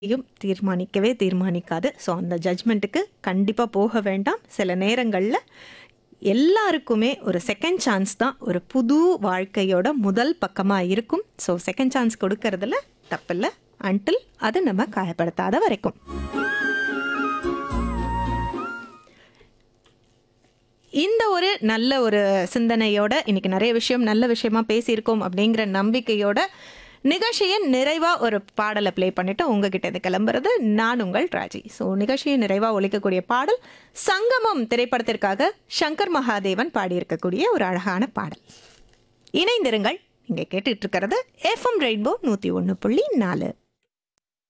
யும் தீர்மானிக்கவே தீர்மானிக்காது ஸோ அந்த ஜட்ஜ்மெண்ட்டுக்கு கண்டிப்பாக போக வேண்டாம் சில நேரங்களில் எல்லாருக்குமே ஒரு செகண்ட் சான்ஸ் தான் ஒரு புது வாழ்க்கையோட முதல் பக்கமாக இருக்கும் ஸோ செகண்ட் சான்ஸ் கொடுக்கறதுல தப்பில்லை அன்டில் அது நம்ம காயப்படுத்தாத வரைக்கும் இந்த ஒரு நல்ல ஒரு சிந்தனையோட இன்னைக்கு நிறைய விஷயம் நல்ல விஷயமா பேசியிருக்கோம் அப்படிங்கிற நம்பிக்கையோட நிகழ்ச்சியின் நிறைவா ஒரு பாடலை ப்ளே பண்ணிட்டு உங்ககிட்ட இது கிளம்புறது நான் உங்கள் ராஜி ஸோ நிகழ்ச்சியின் நிறைவா ஒழிக்கக்கூடிய பாடல் சங்கமம் திரைப்படத்திற்காக சங்கர் மகாதேவன் பாடியிருக்கக்கூடிய ஒரு அழகான பாடல் இணைந்திருங்கள் நீங்க கேட்டுட்டு இருக்கிறது எஃப்எம் ரெயின்போ நூத்தி ஒன்று புள்ளி நாலு